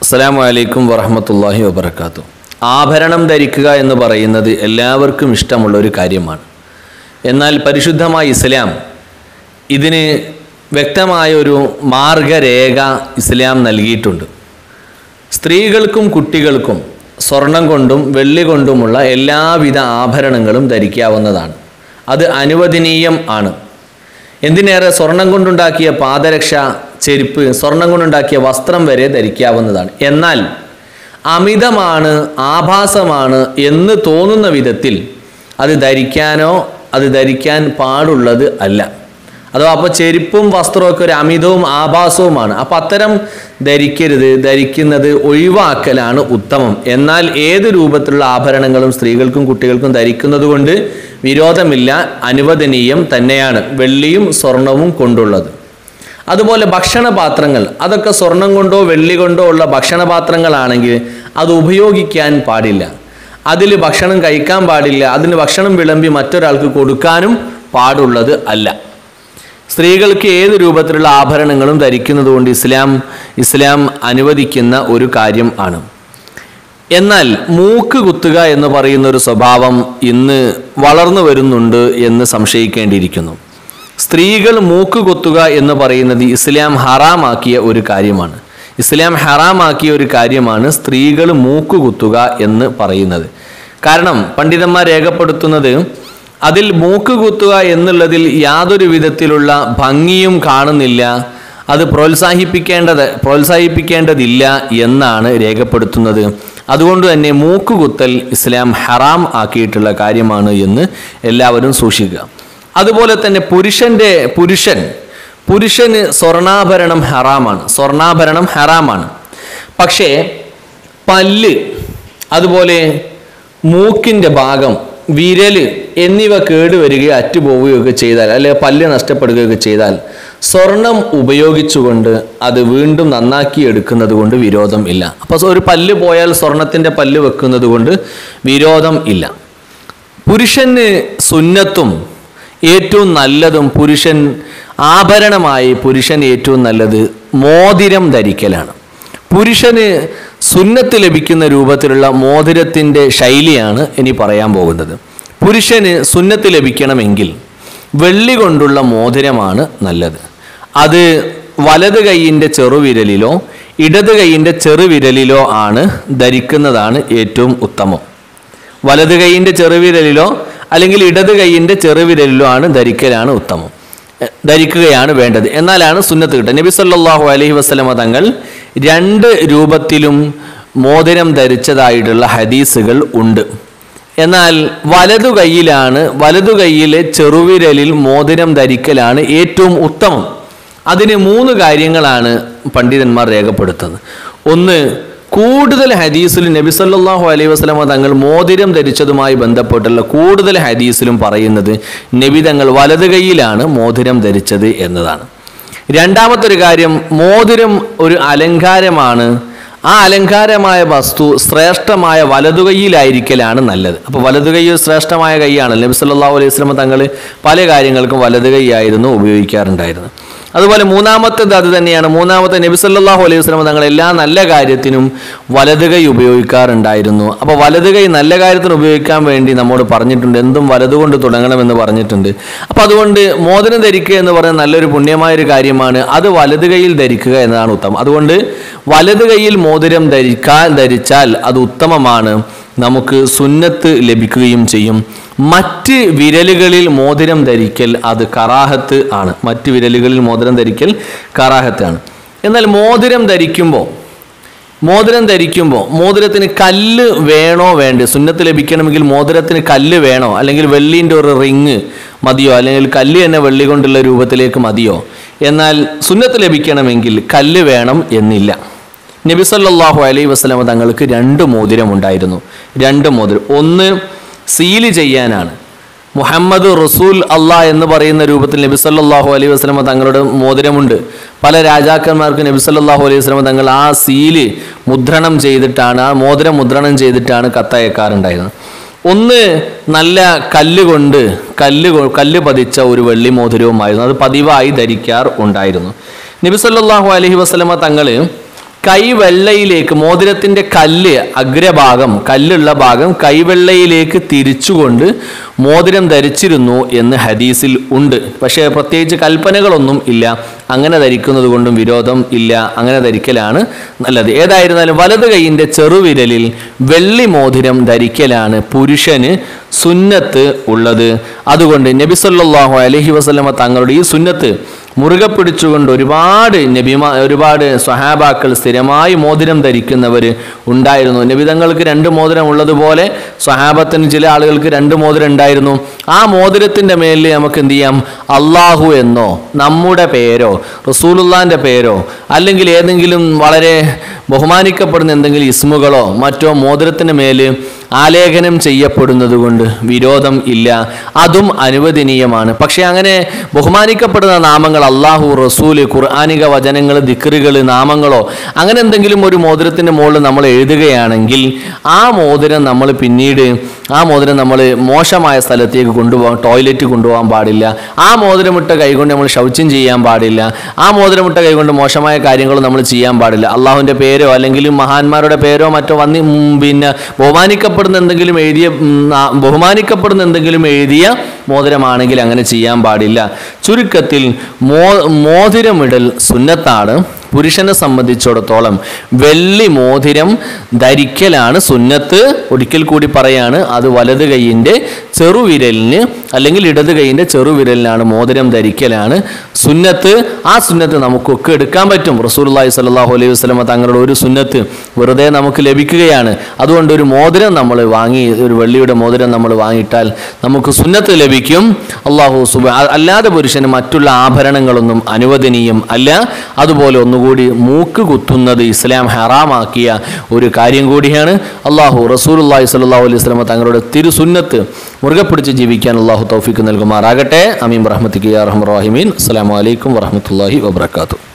അസ്സലാമു അലൈക്കും വറഹമത്തല്ലാഹി വബർക്കാത്തു ആഭരണം ധരിക്കുക എന്ന് പറയുന്നത് എല്ലാവർക്കും ഇഷ്ടമുള്ള ഒരു കാര്യമാണ് എന്നാൽ പരിശുദ്ധമായ ഇസ്ലാം ഇതിന് വ്യക്തമായ ഒരു മാർഗരേഖ ഇസ്ലാം നൽകിയിട്ടുണ്ട് സ്ത്രീകൾക്കും കുട്ടികൾക്കും സ്വർണം കൊണ്ടും വെള്ളി കൊണ്ടുമുള്ള എല്ലാവിധ ആഭരണങ്ങളും ധരിക്കാവുന്നതാണ് അത് അനുവദനീയം ആണ് എന്തിനേറെ സ്വർണം കൊണ്ടുണ്ടാക്കിയ പാദരക്ഷ ചെരുപ്പ് സ്വർണം കൊണ്ടുണ്ടാക്കിയ വസ്ത്രം വരെ ധരിക്കാവുന്നതാണ് എന്നാൽ അമിതമാണ് ആഭാസമാണ് എന്ന് തോന്നുന്ന വിധത്തിൽ അത് ധരിക്കാനോ അത് ധരിക്കാൻ പാടുള്ളത് അല്ല അഥവാ അപ്പോൾ ചെരുപ്പും വസ്ത്രവും ഒക്കെ ഒരു അമിതവും ആഭാസവുമാണ് അപ്പം അത്തരം ധരിക്കരുത് ധരിക്കുന്നത് ഒഴിവാക്കലാണ് ഉത്തമം എന്നാൽ ഏത് രൂപത്തിലുള്ള ആഭരണങ്ങളും സ്ത്രീകൾക്കും കുട്ടികൾക്കും ധരിക്കുന്നത് കൊണ്ട് വിരോധമില്ല അനുവദനീയം തന്നെയാണ് വെള്ളിയും സ്വർണവും കൊണ്ടുള്ളത് അതുപോലെ ഭക്ഷണപാത്രങ്ങൾ അതൊക്കെ സ്വർണം കൊണ്ടോ വെള്ളി കൊണ്ടോ ഉള്ള ഭക്ഷണപാത്രങ്ങളാണെങ്കിൽ അത് ഉപയോഗിക്കാൻ പാടില്ല അതിൽ ഭക്ഷണം കഴിക്കാൻ പാടില്ല അതിന് ഭക്ഷണം വിളമ്പി മറ്റൊരാൾക്ക് കൊടുക്കാനും പാടുള്ളത് അല്ല സ്ത്രീകൾക്ക് ഏത് രൂപത്തിലുള്ള ആഭരണങ്ങളും ധരിക്കുന്നത് കൊണ്ട് ഇസ്ലാം ഇസ്ലാം അനുവദിക്കുന്ന ഒരു കാര്യം ആണ് എന്നാൽ മൂക്ക് കുത്തുക എന്ന് പറയുന്ന ഒരു സ്വഭാവം ഇന്ന് വളർന്നു വരുന്നുണ്ട് എന്ന് സംശയിക്കേണ്ടിയിരിക്കുന്നു സ്ത്രീകൾ മൂക്ക് കുത്തുക എന്ന് പറയുന്നത് ഇസ്ലാം ഹറാമാക്കിയ ഒരു കാര്യമാണ് ഇസ്ലാം ഹറാമാക്കിയ ഒരു കാര്യമാണ് സ്ത്രീകൾ മൂക്ക് കുത്തുക എന്ന് പറയുന്നത് കാരണം പണ്ഡിതന്മാർ രേഖപ്പെടുത്തുന്നത് അതിൽ മൂക്ക് കുത്തുക എന്നുള്ളതിൽ യാതൊരു വിധത്തിലുള്ള ഭംഗിയും കാണുന്നില്ല അത് പ്രോത്സാഹിപ്പിക്കേണ്ടത് പ്രോത്സാഹിപ്പിക്കേണ്ടതില്ല എന്നാണ് രേഖപ്പെടുത്തുന്നത് അതുകൊണ്ട് തന്നെ മൂക്ക് കുത്തൽ ഇസ്ലാം ഹറാം ആക്കിയിട്ടുള്ള കാര്യമാണ് എന്ന് എല്ലാവരും സൂക്ഷിക്കുക അതുപോലെ തന്നെ പുരുഷന്റെ പുരുഷൻ പുരുഷന് സ്വർണാഭരണം ഹറാമാണ് സ്വർണാഭരണം ഹറാമാണ് പക്ഷേ പല്ല് അതുപോലെ മൂക്കിൻ്റെ ഭാഗം വിരല് എന്നിവ കേടുവരികയോ അറ്റുപോവുകയൊക്കെ ചെയ്താൽ അല്ലെങ്കിൽ പല്ല് നഷ്ടപ്പെടുകയൊക്കെ ചെയ്താൽ സ്വർണം ഉപയോഗിച്ചുകൊണ്ട് അത് വീണ്ടും നന്നാക്കി എടുക്കുന്നത് കൊണ്ട് വിരോധം ഇല്ല അപ്പോൾ ഒരു പല്ല് പോയാൽ സ്വർണത്തിൻ്റെ പല്ല് വെക്കുന്നത് കൊണ്ട് വിരോധം ഇല്ല പുരുഷന് സുന്നത്തും ഏറ്റവും നല്ലതും പുരുഷൻ ആഭരണമായി പുരുഷൻ ഏറ്റവും നല്ലത് മോതിരം ധരിക്കലാണ് പുരുഷന് സുന്നത്ത് ലഭിക്കുന്ന രൂപത്തിലുള്ള മോതിരത്തിൻ്റെ ശൈലിയാണ് ഇനി പറയാൻ പോകുന്നത് പുരുഷന് സുന്നത്ത് ലഭിക്കണമെങ്കിൽ വെള്ളി കൊണ്ടുള്ള മോതിരമാണ് നല്ലത് അത് വലത് കൈയിൻ്റെ ചെറുവിരലിലോ ഇടത് കൈയിൻ്റെ ചെറുവിരലിലോ ആണ് ധരിക്കുന്നതാണ് ഏറ്റവും ഉത്തമം വലത് കൈയിൻ്റെ ചെറുവിരലിലോ അല്ലെങ്കിൽ ഇടത് കൈയിൻ്റെ ചെറുവിരലിലോ ആണ് ധരിക്കലാണ് ഉത്തമം എ, ധരിക്കുകയാണ് വേണ്ടത് എന്നാലാണ് സുന്നത്ത് കിട്ടുക നബി സല്ലല്ലാഹു അലൈഹി വസല്ലമ തങ്ങൾ രണ്ട് രൂപത്തിലും മോതിരം ധരിച്ചതായിട്ടുള്ള ഹദീസുകൾ ഉണ്ട് എന്നാൽ വലതു കൈയിലാണ് വലതു കൈയിലെ ചെറുവിരലിൽ മോതിരം ധരിക്കലാണ് ഏറ്റവും ഉത്തമം അതിന് മൂന്ന് കാര്യങ്ങളാണ് പണ്ഡിതന്മാർ രേഖപ്പെടുത്തുന്നത് ഒന്ന് കൂടുതൽ ഹദീസിലും നബി സല്ലല്ലാഹു അലൈഹി വസല്ലമ തങ്ങൾ മോതിരം ധരിച്ചതുമായി ബന്ധപ്പെട്ടുള്ള കൂടുതൽ ഹദീസിലും പറയുന്നത് നബി തങ്ങൾ വലത് കൈയിലാണ് മോതിരം ധരിച്ചത് എന്നതാണ് രണ്ടാമത്തെ ഒരു കാര്യം മോതിരം ഒരു അലങ്കാരമാണ് ആ അലങ്കാരമായ വസ്തു ശ്രേഷ്ഠമായ വലതുകൈയിലായിരിക്കലാണ് നല്ലത് അപ്പോൾ വലതുകൈ ഒരു ശ്രേഷ്ഠമായ കൈയാണ് നബി സല്ലല്ലാഹു അലൈഹി വസല്ലമ തങ്ങൾ പല കാര്യങ്ങൾക്കും വലത് കൈയായിരുന്നു ഉപയോഗിക്കാറുണ്ടായിരുന്നത് അതുപോലെ മൂന്നാമത്തേത് അത് തന്നെയാണ് മൂന്നാമത്തെ നബി സല്ലല്ലാഹു അലൈഹി വസല്ലമ തങ്ങൾ എല്ലാ നല്ല കാര്യത്തിനും വലത് കൈ ഉപയോഗിക്കാറുണ്ടായിരുന്നു അപ്പോൾ വലത് കൈ നല്ല കാര്യത്തിന് ഉപയോഗിക്കാൻ വേണ്ടി നമ്മോട് പറഞ്ഞിട്ടുണ്ട് എന്തും വലതുകൊണ്ട് തുടങ്ങണമെന്ന് പറഞ്ഞിട്ടുണ്ട് അപ്പോൾ അതുകൊണ്ട് മോതിരം ധരിക്കുക എന്ന് പറയുന്നത് നല്ലൊരു പുണ്യമായ ഒരു കാര്യമാണ് അത് വലത് കൈയിൽ ധരിക്കുക എന്നതാണ് ഉത്തമം അതുകൊണ്ട് വലത് കൈയിൽ മോതിരം ധരിക്കാൻ ധരിച്ചാൽ അത് ഉത്തമമാണ് നമുക്ക് സുന്നത്ത് ലഭിക്കുകയും ചെയ്യും മറ്റ് വിരലുകളിൽ മോതിരം ധരിക്കൽ അത് കറാഹത്ത് ആണ് മറ്റ് വിരലുകളിൽ മോതിരം ധരിക്കൽ കറാഹത്ത് ആണ് എന്നാൽ മോതിരം ധരിക്കുമ്പോൾ മോതിരം ധരിക്കുമ്പോൾ മോതിരത്തിന് കല്ല് വേണോ വേണ്ടേ സുന്നത്ത് ലഭിക്കണമെങ്കിൽ മോതിരത്തിന് കല്ല് വേണോ അല്ലെങ്കിൽ വെള്ളിൻ്റെ ഒരു റിങ് മതിയോ അല്ലെങ്കിൽ കല്ല് തന്നെ വെള്ളി കൊണ്ടുള്ള രൂപത്തിലേക്ക് മതിയോ എന്നാൽ സുന്നത്ത് ലഭിക്കണമെങ്കിൽ കല്ല് വേണം എന്നില്ല നബി സല്ലല്ലാഹു അലൈഹി വസല്ലമ തങ്ങൾക്ക് രണ്ട് മോതിരം ഉണ്ടായിരുന്നു രണ്ട് മോതിരം ഒന്ന് സീല് ചെയ്യാനാണ് മുഹമ്മദ് റസൂൽ അള്ളാ എന്ന് പറയുന്ന രൂപത്തിൽ നബി സല്ലല്ലാഹു അലൈഹി വസല്ലമ തങ്ങളുടെ മോതിരമുണ്ട് പല രാജാക്കന്മാർക്ക് നബി സല്ലല്ലാഹു അലൈഹി വസല്ലമ തങ്ങൾ ആ സീല് മുദ്രണം ചെയ്തിട്ടാണ് ആ മോതിരം മുദ്രണം ചെയ്തിട്ടാണ് കത്തയക്കാറുണ്ടായിരുന്നത് ഒന്ന് നല്ല കല്ല് കൊണ്ട് കല്ല് കൊ- കല്ല് പതിച്ച ഒരു വെള്ളി മോതിരവുമായിരുന്നു അത് പതിവായി ധരിക്കാർ ഉണ്ടായിരുന്നു നബി സല്ലല്ലാഹു അലൈഹി വസല്ലമ തങ്ങൾ കൈവെള്ളയിലേക്ക് മോതിരത്തിന്റെ കല്ല് അഗ്രഭാഗം കല്ലുള്ള ഭാഗം കൈവെള്ളയിലേക്ക് തിരിച്ചുകൊണ്ട് മോതിരം ധരിച്ചിരുന്നു എന്ന് ഹദീസിൽ ഉണ്ട് പക്ഷേ പ്രത്യേകിച്ച് കൽപ്പനകളൊന്നും ഇല്ല അങ്ങനെ ധരിക്കുന്നത് കൊണ്ടും വിരോധം ഇല്ല അങ്ങനെ ധരിക്കലാണ് നല്ലത് ഏതായിരുന്നാലും വലത് കൈയിൻ്റെ ചെറുവിരലിൽ വെള്ളി മോതിരം ധരിക്കലാണ് പുരുഷന് സുന്നത്ത് ഉള്ളത് അതുകൊണ്ട് നബി സല്ലല്ലാഹു അലൈഹി വസല്ലമ തങ്ങളുടെ ഈ സുന്നത്ത് മുറുകെ പിടിച്ചുകൊണ്ട് ഒരുപാട് നബിമാ ഒരുപാട് സ്വഹാബാക്കൾ സ്ഥിരമായി മോതിരം ധരിക്കുന്നവർ ഉണ്ടായിരുന്നു നബിതങ്ങൾക്ക് രണ്ട് മോതിരം ഉള്ളതുപോലെ സ്വഹാബത്തിന് ചില ആളുകൾക്ക് രണ്ട് മോതിരം ഉണ്ടായിരുന്നു ആ മോതിരത്തിൻ്റെ മേലിൽ നമുക്ക് എന്ത് ചെയ്യാം അള്ളാഹു എന്നോ നമ്മുടെ പേരോ റസൂലുള്ളാൻ്റെ പേരോ അല്ലെങ്കിൽ ഏതെങ്കിലും വളരെ ബഹുമാനിക്കപ്പെടുന്ന എന്തെങ്കിലും ഇസ്മുകളോ മറ്റോ മോതിരത്തിന് മേൽ ആലേഖനം ചെയ്യപ്പെടുന്നത് കൊണ്ട് വിരോധം ഇല്ല അതും അനുവദനീയമാണ് പക്ഷേ അങ്ങനെ ബഹുമാനിക്കപ്പെടുന്ന നാമങ്ങൾ അള്ളാഹു റസൂല് ഖുർആാനിക വചനങ്ങൾ ദിക്റുകൾ നാമങ്ങളോ അങ്ങനെ എന്തെങ്കിലും ഒരു മോതിരത്തിൻ്റെ മുകളിൽ നമ്മൾ എഴുതുകയാണെങ്കിൽ ആ മോതിരം നമ്മൾ പിന്നീട് ആ മോതിരം നമ്മൾ മോശമായ സ്ഥലത്തേക്ക് കൊണ്ടുപോകാൻ ടോയ്ലറ്റ് കൊണ്ടുപോകാൻ പാടില്ല ആ മോതിരമിട്ട കൈകൊണ്ട് നമ്മൾ ശൗച്യം ചെയ്യാൻ പാടില്ല ആ മോതിരമിട്ട കൈകൊണ്ട് മോശമായ കാര്യങ്ങൾ നമ്മൾ ചെയ്യാൻ പാടില്ല അള്ളാഹുവിൻ്റെ പേരോ അല്ലെങ്കിൽ മഹാന്മാരുടെ പേരോ മറ്റോ വന്നി ഉം, പിന്നെ ബഹുമാനിക്കപ്പെടുന്ന എന്തെങ്കിലും എഴുതിയ ഉം, ആ, ബഹുമാനിക്കപ്പെടുന്ന എന്തെങ്കിലും എഴുതിയ മോതിരമാണെങ്കിൽ അങ്ങനെ ചെയ്യാൻ പാടില്ല ചുരുക്കത്തിൽ മോ മോതിരമിടൽ സുന്നത്താണ് പുരുഷനെ സംബന്ധിച്ചിടത്തോളം വെള്ളി മോതിരം ധരിക്കലാണ് സുന്നത്ത് ഒരിക്കൽ കൂടി പറയാണ് അത് വലത് കൈയിൻ്റെ ചെറുവിരലിന് അല്ലെങ്കിൽ ഇടത് കൈയിൻ്റെ ചെറുവിരലിനാണ് മോതിരം ധരിക്കലാണ് സുന്നത്ത് ആ സുന്നത്ത് നമുക്കൊക്കെ എടുക്കാൻ പറ്റും റസൂലുള്ളാഹി സ്വല്ലല്ലാഹു അലൈഹി വസല്ലമ തങ്ങളുടെ ഒരു സുന്നത്ത് വെറുതെ നമുക്ക് ലഭിക്കുകയാണ് അതുകൊണ്ട് ഒരു മോതിരം നമ്മൾ വാങ്ങി ഒരു വെള്ളിയുടെ മോതിരം നമ്മൾ വാങ്ങിയിട്ടാൽ നമുക്ക് സുന്നത്ത് ലഭിക്കും അള്ളാഹു സുബ അല്ലാതെ പുരുഷന് മറ്റുള്ള ആഭരണങ്ങളൊന്നും അനുവദനീയം അല്ല അതുപോലെ ഒന്നുകൂടി മൂക്ക് കുത്തുന്നത് ഇസ്ലാം ഹറാമാക്കിയ ഒരു കാര്യം കൂടിയാണ് അള്ളാഹു റസൂലുള്ളാഹി സ്വല്ലല്ലാഹു അലൈഹി വസല്ലമ തങ്ങളുടെ തിരുസുന്നത്ത് മുറുകെ പിടിച്ച് ജീവിക്കാൻ അള്ളാഹു തൗഫീക്ക് നൽകുമാറാകട്ടെ അമീൻ റഹ്മത്തിക്ക് യാ റഹ്മർ റഹീമീൻ അസ്സലാമു അലൈക്കും വറഹ്മത്തുള്ളാഹി വബറകാതുഹു